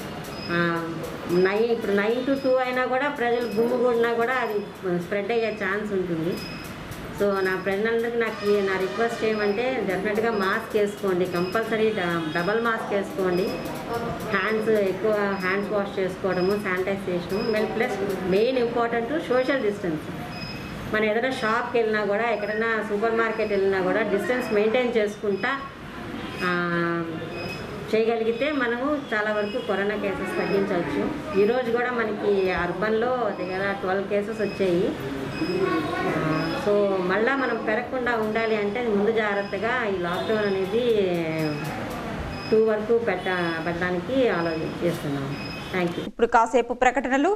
నైన్ ఇప్పుడు నైన్ టు టూ అయినా కూడా ప్రజలు గుమ్ముగూడినా కూడా అది స్ప్రెడ్ అయ్యే ఛాన్స్ ఉంటుంది సో నా ప్రజలందరికీ నాకు ఈ- నా రిక్వెస్ట్ ఏమంటే డెఫినెట్గా మాస్క్ వేసుకోండి కంపల్సరీ డబల్ మాస్క్ వేసుకోండి హ్యాండ్స్ ఎక్కువ హ్యాండ్స్ వాష్ చేసుకోవడము శానిటైజేషను మెల్ plus main important social distance మనం ఏదైనా షాప్కి వెళ్ళినా కూడా ఎక్కడైనా సూపర్ మార్కెట్ వెళ్ళినా కూడా డిస్టెన్స్ మెయింటైన్ చేసుకుంటా ఆ, చేయగలిగితే మనము చాలా వరకు కరోనా కేసెస్ తగ్గించవచ్చు ఈరోజు కూడా మనకి అర్బన్లో దగ్గర ట్వెల్వ్ కేసెస్ వచ్చాయి ఆ, సో మళ్ళా మనం పెరగకుండా ఉండాలి అంటే ముందు జాగ్రత్తగా ఈ లాక్డౌన్ అనేది టూ వరకు పెట్ట పెట్టడానికి ఆలోచన చేస్తున్నాము థ్యాంక్ యూ ఇప్పుడు కాసేపు ప్రకటనలు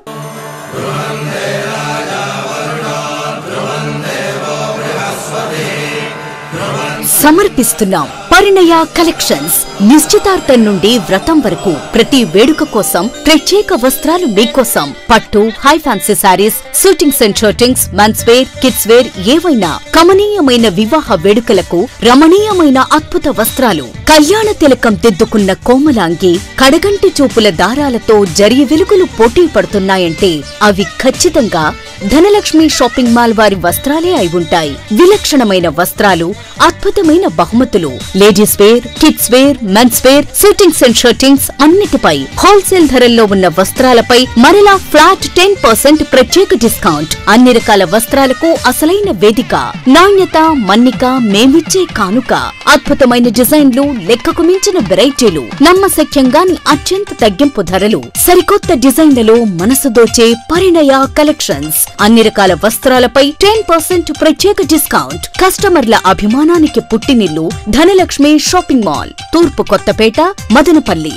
సమర్పిస్తున్నాం పరిణయ కలెక్షన్స్ నిశ్చితార్థం నుండి వ్రతం వరకు ప్రతి వేడుక కోసం ప్రత్యేక వస్త్రాలు మీకోసం పట్టు high fancy sarees suitings and shirtings men's wear kids wear ఏవైనా కమనీయమైన వివాహ వేడుకలకు రమణీయమైన అద్భుత వస్త్రాలు కళ్యాణ తిలకం దిద్దుకున్న కోమలాంగి కడగంటి చూపుల దారాలతో జరియ వెలుగులు పోటీ పడుతున్నాయంటే అవి ఖచ్చితంగా ధనలక్ష్మి షాపింగ్ మాల్ వారి వస్త్రాలే అయి ఉంటాయి విలక్షణమైన వస్త్రాలు అద్భుతమైన బహుమతులు ladies wear kids wear men's wear suitings and shirtings అన్నిటిపై హోల్సేల్ ధరల్లో ఉన్న వస్త్రాలపై మరలా ఫ్లాట్ టెన్ పర్సెంట్ ప్రత్యేక డిస్కౌంట్ అన్ని రకాల వస్త్రాలకు అసలైన వేదిక నాణ్యత మన్నిక మేమిచ్చే కానుక అద్భుతమైన డిజైన్లు లెక్కకు మించిన వెరైటీలు నమ్మశక్యంగా అత్యంత తగ్గింపు ధరలు సరికొత్త డిజైన్లలో మనసు దోచే పరిణయ కలెక్షన్స్ అన్ని రకాల వస్త్రాలపై టెన్ పర్సెంట్ ప్రత్యేక డిస్కౌంట్ కస్టమర్ల అభిమానానికి పుట్టినిల్లు ధనలక్ష్మి షాపింగ్ మాల్ తూర్పు కొత్తపేట మదనపల్లి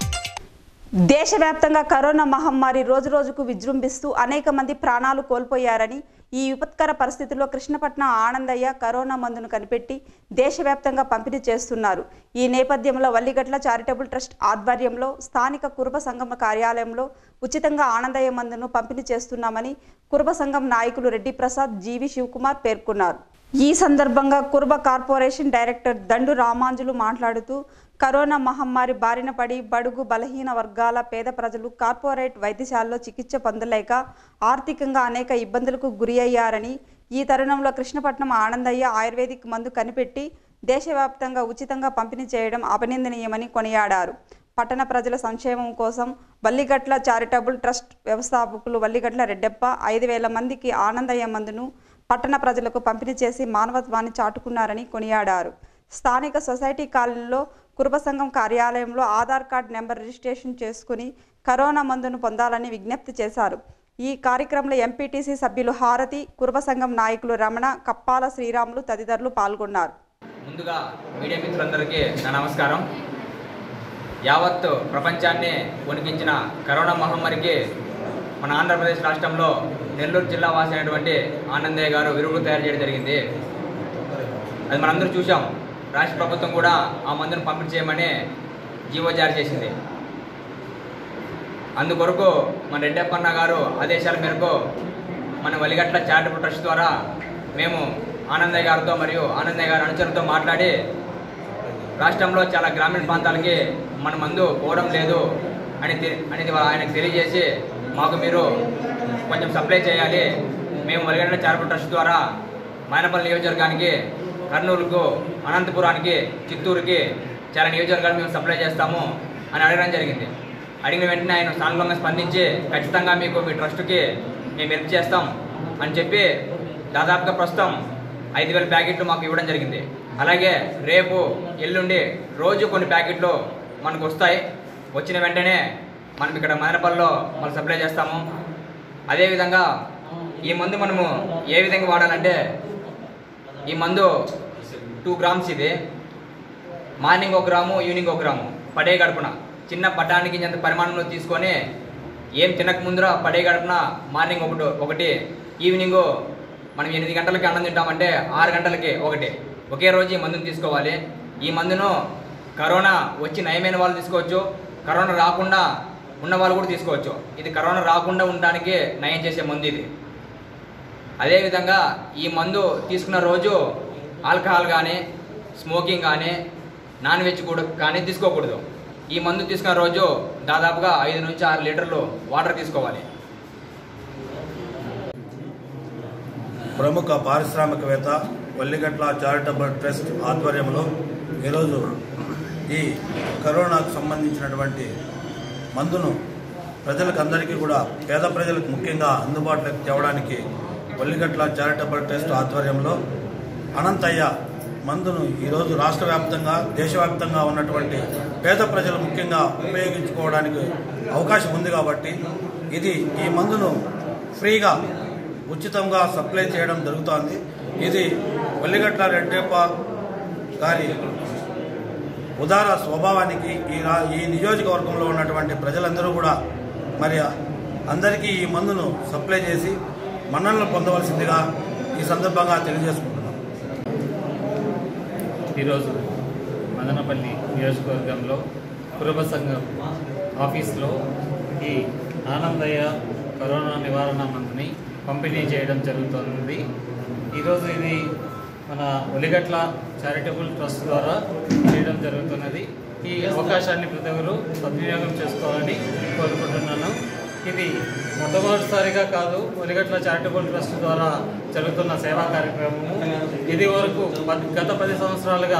దేశవ్యాప్తంగా కరోనా మహమ్మారి రోజు రోజుకు విజృంభిస్తూ అనేక మంది ప్రాణాలు కోల్పోయారని ఈ విపత్కర పరిస్థితుల్లో కృష్ణపట్నం ఆనందయ్య కరోనా మందును కనిపెట్టి దేశవ్యాప్తంగా పంపిణీ చేస్తున్నారు ఈ నేపథ్యంలో వల్లిగట్ల చారిటబుల్ ట్రస్ట్ ఆధ్వర్యంలో స్థానిక కురుబ సంఘం కార్యాలయంలో ఉచితంగా ఆనందయ్య మందును పంపిణీ చేస్తున్నామని కురుబ సంఘం నాయకులు రెడ్డి ప్రసాద్ జీవి శివకుమార్ పేర్కొన్నారు ఈ సందర్భంగా కురుబ కార్పొరేషన్ డైరెక్టర్ దండు రామాంజులు మాట్లాడుతూ కరోనా మహమ్మారి బారిన పడి బడుగు బలహీన వర్గాల పేద ప్రజలు కార్పొరేట్ వైద్యశాలలో చికిత్స పొందలేక ఆర్థికంగా అనేక ఇబ్బందులకు గురి అయ్యారని ఈ తరుణంలో కృష్ణపట్నం ఆనందయ్య ఆయుర్వేదిక్ మందు కనిపెట్టి దేశవ్యాప్తంగా ఉచితంగా పంపిణీ చేయడం అభినందనీయమని కొనియాడారు పట్టణ ప్రజల సంక్షేమం కోసం వల్లిగట్ల చారిటబుల్ ట్రస్ట్ వ్యవస్థాపకులు వల్లిగట్ల రెడ్డప్ప ఐదు వేల మందికి ఆనందయ్య మందును పట్టణ ప్రజలకు పంపిణీ చేసి మానవత్వాన్ని చాటుకున్నారని కొనియాడారు స్థానిక సొసైటీ కాలనీలో కురుబ సంఘం కార్యాలయంలో ఆధార్ కార్డ్ నెంబర్ రిజిస్ట్రేషన్ చేసుకుని కరోనా మందును పొందాలని విజ్ఞప్తి చేశారు ఈ కార్యక్రమంలో ఎంపీటీసీ సభ్యులు హారతి కురుబ సంఘం నాయకులు రమణ కప్పాల శ్రీరాములు తదితరులు పాల్గొన్నారు ముందుగా మీడియా మిత్రులందరికీ నా నమస్కారం యావత్ ప్రపంచాన్ని వణికించిన కరోనా మహమ్మారికి మన ఆంధ్రప్రదేశ్ రాష్ట్రంలో నెల్లూరు జిల్లా వాసి అయినటువంటి ఆనందయ్య గారు విరుగుడు తయారు చేయడం జరిగింది అది మనందరూ చూసాం రాష్ట్ర ప్రభుత్వం కూడా ఆ మందును పంపిణీ చేయమని జీవో జారీ చేసింది అందుకొరకు మన రెడ్డప్పన్న గారు ఆదేశాల మేరకు మన వలిగట్ల చారిటబుల్ ట్రస్ట్ ద్వారా మేము ఆనందయ్య గారితో మరియు ఆనందయ్య గారి అనుచరులతో మాట్లాడి రాష్ట్రంలో చాలా గ్రామీణ ప్రాంతాలకి మన మందు పోవడం లేదు అని తె- అనేది ఆయనకు తెలియజేసి మాకు మీరు కొంచెం సప్లై చేయాలి మేము వలిగట్ల చారిటబుల్ ట్రస్ట్ ద్వారా మైనపల్లి నియోజకవర్గానికి కర్నూలుకు అనంతపురానికి చిత్తూరుకి చాలా నియోజకవర్గాలు మేము సప్లై చేస్తాము అని అడగడం జరిగింది అడిగిన వెంటనే ఆయన సానుకూలంగా స్పందించి ఖచ్చితంగా మీకు మీ ట్రస్ట్కి మేము హెల్ప్ చేస్తాం అని చెప్పి దాదాపుగా ప్రస్తుతం ఐదు వేల ప్యాకెట్లు మాకు ఇవ్వడం జరిగింది అలాగే రేపు ఎల్లుండి రోజు కొన్ని ప్యాకెట్లు మనకు వస్తాయి వచ్చిన వెంటనే మనం ఇక్కడ మదనపల్లిలో మనం సప్లై చేస్తాము అదేవిధంగా ఈ మందు మనము ఏ విధంగా వాడాలంటే ఈ మందు టూ గ్రామ్స్ ఇది మార్నింగ్ ఒక గ్రాము ఈవినింగ్ ఒక గ్రాము పడే గడుపున చిన్న పటానికి ఇంత పరిమాణంలో తీసుకొని ఏం తినక ముందర పడే గడుపున మార్నింగ్ ఒకటి ఒకటి ఈవినింగ్ మనం ఎనిమిది గంటలకి అన్నం తింటామంటే ఆరు గంటలకి ఒకటి ఒకే రోజు ఈ మందును తీసుకోవాలి ఈ మందును కరోనా వచ్చి నయమైన వాళ్ళు తీసుకోవచ్చు కరోనా రాకుండా ఉన్న వాళ్ళు కూడా తీసుకోవచ్చు ఇది కరోనా రాకుండా ఉండడానికి నయం చేసే మందు ఇది అదేవిధంగా ఈ మందు తీసుకున్న రోజు ఆల్కహాల్ కానీ స్మోకింగ్ కానీ నాన్ వెజ్ కూడా కానీ తీసుకోకూడదు ఈ మందు తీసుకున్న రోజు దాదాపుగా ఐదు నుంచి ఆరు లీటర్లు వాటర్ తీసుకోవాలి ప్రముఖ పారిశ్రామికవేత్త వల్లిగట్ల చారిటబుల్ ట్రస్ట్ ఆధ్వర్యంలో ఈరోజు ఈ కరోనాకు సంబంధించినటువంటి మందును ప్రజలకు అందరికీ కూడా పేద ప్రజలకు ముఖ్యంగా అందుబాటులోకి తేవడానికి వల్లిగట్ల చారిటబుల్ ట్రస్ట్ ఆధ్వర్యంలో అనంతయ్య మందును ఈరోజు రాష్ట్ర వ్యాప్తంగా దేశవ్యాప్తంగా ఉన్నటువంటి పేద ప్రజలు ముఖ్యంగా ఉపయోగించుకోవడానికి అవకాశం ఉంది కాబట్టి ఇది ఈ మందును ఫ్రీగా ఉచితంగా సప్లై చేయడం జరుగుతోంది ఇది వల్లిగట్ల రెడ్డప్ప గారి ఉదార స్వభావానికి ఈ రా ఈ నియోజకవర్గంలో ఉన్నటువంటి ప్రజలందరూ కూడా మరి అందరికీ ఈ మందును సప్లై చేసి మన్ననలు పొందవలసిందిగా ఈ సందర్భంగా తెలియజేసుకుంటున్నాం ఈరోజు మదనపల్లి నియోజకవర్గంలో కురుబ సంఘం ఆఫీస్లో ఈ ఆనందయ్య కరోనా నివారణ మందుని పంపిణీ చేయడం జరుగుతుంది ఈరోజు ఇది మన ఒలిగట్ల చారిటబుల్ ట్రస్ట్ ద్వారా చేయడం జరుగుతున్నది ఈ అవకాశాన్ని ప్రతి ఒక్కరు సద్వినియోగం చేసుకోవాలని కోరుకుంటున్నాను ఇది మొట్టమొదటిసారిగా కాదు ఒలిగట్ల చారిటబుల్ ట్రస్ట్ ద్వారా జరుగుతున్న సేవా కార్యక్రమము ఇది వరకు పది- గత పది సంవత్సరాలుగా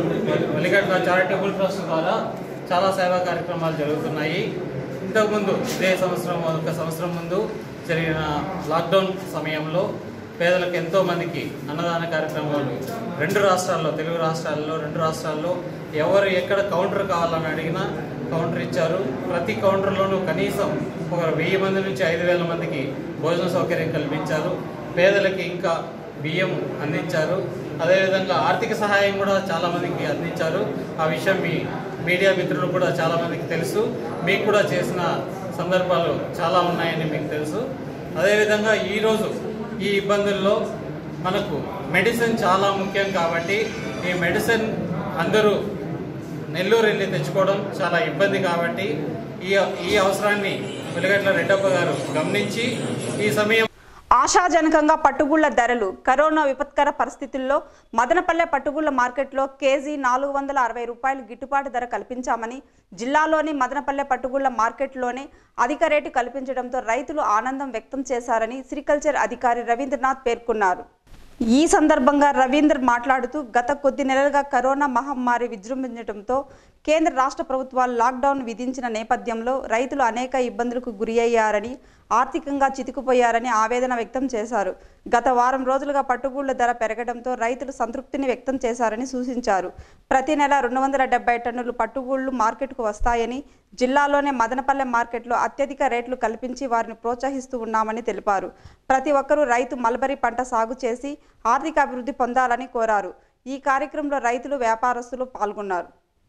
ఒలిగట్ల చారిటబుల్ ట్రస్ట్ ద్వారా చాలా సేవా కార్యక్రమాలు జరుగుతున్నాయి ఇంతకుముందు ఇదే సంవత్సరం ఒక సంవత్సరం ముందు జరిగిన లాక్డౌన్ సమయంలో పేదలకు ఎంతో మందికి అన్నదాన కార్యక్రమాలు రెండు రాష్ట్రాల్లో తెలుగు రాష్ట్రాల్లో రెండు రాష్ట్రాల్లో ఎవరు ఎక్కడ కౌంటర్ కావాలని అడిగినా కౌంటర్ ఇచ్చారు ప్రతి కౌంటర్లోనూ కనీసం ఒక వెయ్యి మంది నుంచి ఐదు వేల మందికి భోజన సౌకర్యం కల్పించారు పేదలకి ఇంకా బియ్యం అందించారు అదేవిధంగా ఆర్థిక సహాయం కూడా చాలా మందికి అందించారు ఆ విషయం మీ మీడియా మిత్రులు కూడా చాలా మందికి తెలుసు మీకు కూడా చేసిన సందర్భాలు చాలా ఉన్నాయని మీకు తెలుసు అదేవిధంగా ఈరోజు ఈ ఇబ్బందుల్లో మనకు మెడిసిన్ చాలా ముఖ్యం కాబట్టి ఈ మెడిసిన్ అందరూ నెల్లూరు వెళ్ళి తెచ్చుకోవడం చాలా ఇబ్బంది కాబట్టి ఈ ఈ అవసరాన్ని వెలుగట్ల రెడ్డప్ప గారు గమనించి ఈ సమయం ఆశాజనకంగా పట్టుగుళ్ల ధరలు కరోనా విపత్కర పరిస్థితుల్లో మదనపల్లె పట్టుగుళ్ల మార్కెట్లో కేజీ నాలుగు వందల అరవై రూపాయలు గిట్టుబాటు ధర కల్పించామని జిల్లాలోని మదనపల్లె పట్టుగుళ్ల మార్కెట్లోనే అధిక రేటు కల్పించడంతో రైతులు ఆనందం వ్యక్తం చేశారని సిరికల్చర్ అధికారి రవీంద్రనాథ్ పేర్కొన్నారు ఈ సందర్భంగా రవీందర్ మాట్లాడుతూ గత కొద్ది నెలలుగా కరోనా మహమ్మారి విజృంభించడంతో కేంద్ర రాష్ట్ర ప్రభుత్వాలు లాక్డౌన్ విధించిన నేపథ్యంలో రైతులు అనేక ఇబ్బందులకు గురి అయ్యారని ఆర్థికంగా చితికిపోయారని ఆవేదన వ్యక్తం చేశారు గత వారం రోజులుగా పట్టుగూళ్ల ధర పెరగడంతో రైతులు సంతృప్తిని వ్యక్తం చేశారని సూచించారు ప్రతి నెల రెండు వందల డెబ్బై టన్నులు పట్టుగూళ్లు మార్కెట్కు వస్తాయని జిల్లాలోనే మదనపల్లె మార్కెట్లో అత్యధిక రేట్లు కల్పించి వారిని ప్రోత్సహిస్తూ ఉన్నామని తెలిపారు ప్రతి ఒక్కరూ రైతు మల్బరీ పంట సాగు చేసి ఆర్థిక అభివృద్ధి పొందాలని కోరారు ఈ కార్యక్రమంలో రైతులు వ్యాపారస్తులు పాల్గొన్నారు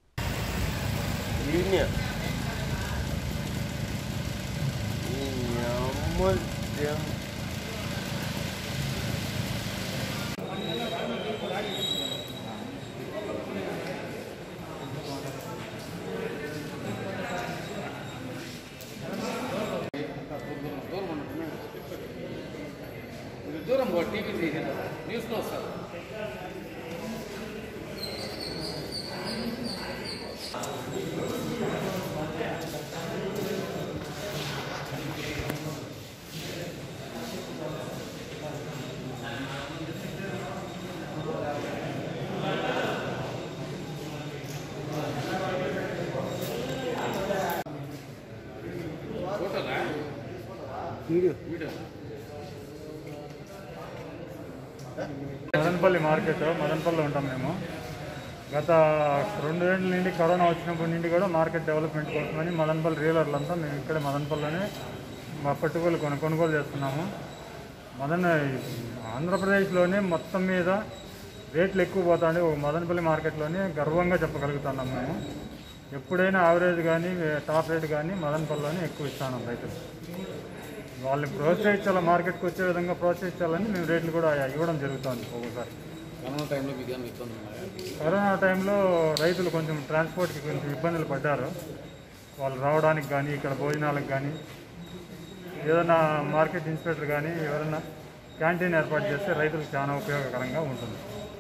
దూరం టీవీ న్యూస్లో వస్తారు ఫోటోనా వీడియో వీడియో మదనపల్లి మార్కెట్ మదనపల్లిలో ఉంటాం మేము గత రెండు ఏళ్ళ నుండి కరోనా వచ్చినప్పటి నుండి కూడా మార్కెట్ డెవలప్మెంట్ కోసమని మదనపల్లి రీలర్లంతా మేము ఇక్కడ మదనపల్లిలోనే మా పట్టుకోలు కొను కొనుగోలు చేస్తున్నాము మదన ఆంధ్రప్రదేశ్లోనే మొత్తం మీద రేట్లు ఎక్కువ పోతాండి ఒక మదనపల్లి మార్కెట్లోనే గర్వంగా చెప్పగలుగుతున్నాం మేము ఎప్పుడైనా యావరేజ్ కానీ టాప్ రేట్ కానీ మదనపల్లిలోనే ఎక్కువ ఇస్తాను రైతులు వాళ్ళని ప్రోత్సహించాలి మార్కెట్కి వచ్చే విధంగా ప్రోత్సహించాలని మేము రేట్లు కూడా ఇవ్వడం జరుగుతుంది ఒక్కోసారి కరోనా టైంలో మీకు ఏమైనా ఇబ్బంది ఉన్నాయా కరోనా టైంలో రైతులు కొంచెం ట్రాన్స్పోర్ట్కి కొంచెం ఇబ్బందులు పడ్డారు వాళ్ళు రావడానికి కానీ ఇక్కడ భోజనాలకు కానీ ఏదైనా మార్కెట్ ఇన్స్పెక్టర్ కానీ ఎవరైనా క్యాంటీన్ ఏర్పాటు చేస్తే రైతులకు చాలా ఉపయోగకరంగా ఉంటుంది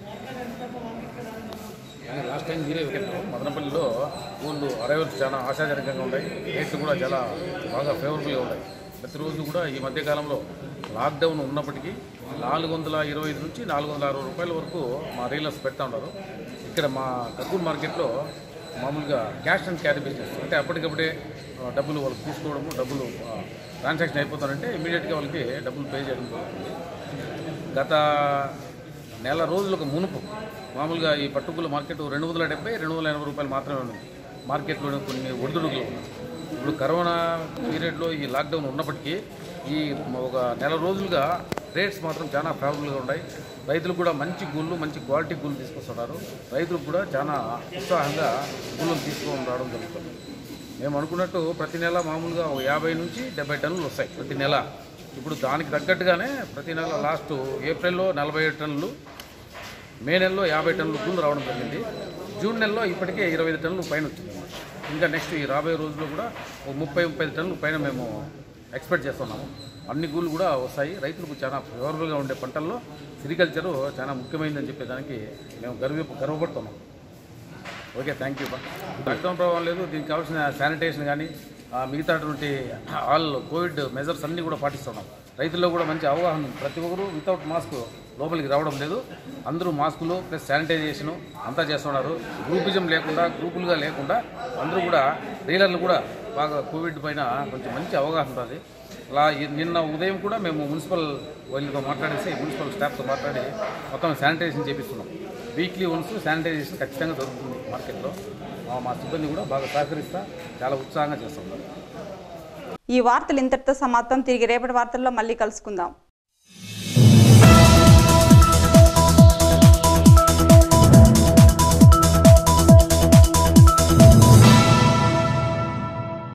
కానీ లాస్ట్ టైం మీరే వికెట్ మదనపల్లిలో ఊళ్ళు అరైవల్స్ చాలా ఆశాజనకంగా ఉన్నాయి రేట్లు కూడా చాలా బాగా ఫేవరబుల్గా ఉన్నాయి ప్రతిరోజు కూడా ఈ మధ్యకాలంలో లాక్డౌన్ ఉన్నప్పటికీ నాలుగు వందల ఇరవై ఐదు నుంచి నాలుగు వందల అరవై రూపాయల వరకు మా రీలర్స్ పెడతా ఉన్నారు ఇక్కడ మా కర్నూలు మార్కెట్లో మామూలుగా క్యాష్ అండ్ క్యారీ బిజినెస్ అంటే అప్పటికప్పుడే ఆ, డబ్బులు వాళ్ళకి తీసుకోవడము డబ్బులు ట్రాన్సాక్షన్ అయిపోతారంటే ఇమీడియట్గా వాళ్ళకి డబ్బులు పే చేయడం జరుగుతుంది గత నెల రోజులకు మునుపు మామూలుగా ఈ పట్టుకుల మార్కెట్ రెండు వందల డెబ్బై రెండు వందల ఎనభై రూపాయలు మాత్రమే ఉంది మార్కెట్లో కొన్ని ఒడిదుడుకులు ఉన్నాయి ఇప్పుడు కరోనా పీరియడ్లో ఈ లాక్డౌన్ ఉన్నప్పటికీ ఈ ఒక నెల రోజులుగా రేట్స్ మాత్రం చాలా ఫేవరబుల్గా ఉన్నాయి రైతులు కూడా మంచి గుళ్ళు మంచి క్వాలిటీ గుళ్ళు తీసుకొస్తున్నారు రైతులకు కూడా చాలా ఉత్సాహంగా గుళ్ళను తీసుకొని రావడం జరుగుతుంది మేము అనుకున్నట్టు ప్రతి నెల మామూలుగా ఒక యాభై నుంచి డెబ్బై టన్నులు వస్తాయి ప్రతి నెల ఇప్పుడు దానికి తగ్గట్టుగానే ప్రతి నెల లాస్ట్ ఏప్రిల్లో నలభై ఏడు టన్నులు మే నెలలో యాభై టన్నులు గుండు రావడం జరిగింది జూన్ నెలలో ఇప్పటికే ఇరవై ఐదు టన్నులు పైన వచ్చింది ఇంకా నెక్స్ట్ ఈ రాబోయే రోజుల్లో కూడా ఒక ముప్పై ముప్పై ఐదు టన్నుల పైన మేము ఎక్స్పెక్ట్ చేస్తున్నాము అన్ని గూళ్ళు కూడా వస్తాయి రైతులకు చాలా ఫేవరబుల్గా ఉండే పంటల్లో సిరికల్చరు చాలా ముఖ్యమైనదని చెప్పేదానికి మేము గర్వ గర్వపడుతున్నాం ఓకే థ్యాంక్ యూ రక్తం ప్రభావం లేదు దీనికి కావాల్సిన శానిటేషన్ కానీ ఆ, మిగతాటువంటి ఆల్ కోవిడ్ మెజర్స్ అన్నీ కూడా పాటిస్తున్నాం రైతుల్లో కూడా మంచి అవగాహన ఉంది ప్రతి ఒక్కరు వితౌట్ మాస్క్ లోపలికి రావడం లేదు అందరూ మాస్కులు ప్లస్ శానిటైజేషను అంతా చేస్తున్నారు గ్రూపిజం లేకుండా గ్రూపులుగా లేకుండా అందరూ కూడా డీలర్లు కూడా బాగా కోవిడ్ పైన కొంచెం మంచి అవగాహన ఉంటుంది అలా ఈ- నిన్న ఉదయం కూడా మేము మున్సిపల్ వాళ్ళతో మాట్లాడేసి మున్సిపల్ స్టాఫ్తో మాట్లాడి మొత్తం శానిటైజేషన్ చేపిస్తున్నాం వీక్లీ వన్స్ శానిటైజేషన్ ఖచ్చితంగా దొరుకుతుంది మార్కెట్లో మా- మా సిబ్బంది కూడా బాగా సహకరిస్తా చాలా ఉత్సాహంగా చేస్తున్నారు ఈ వార్తలు ఇంతటితో సమాప్తం తిరిగి రేపటి వార్తల్లో మళ్ళీ కలుసుకుందాం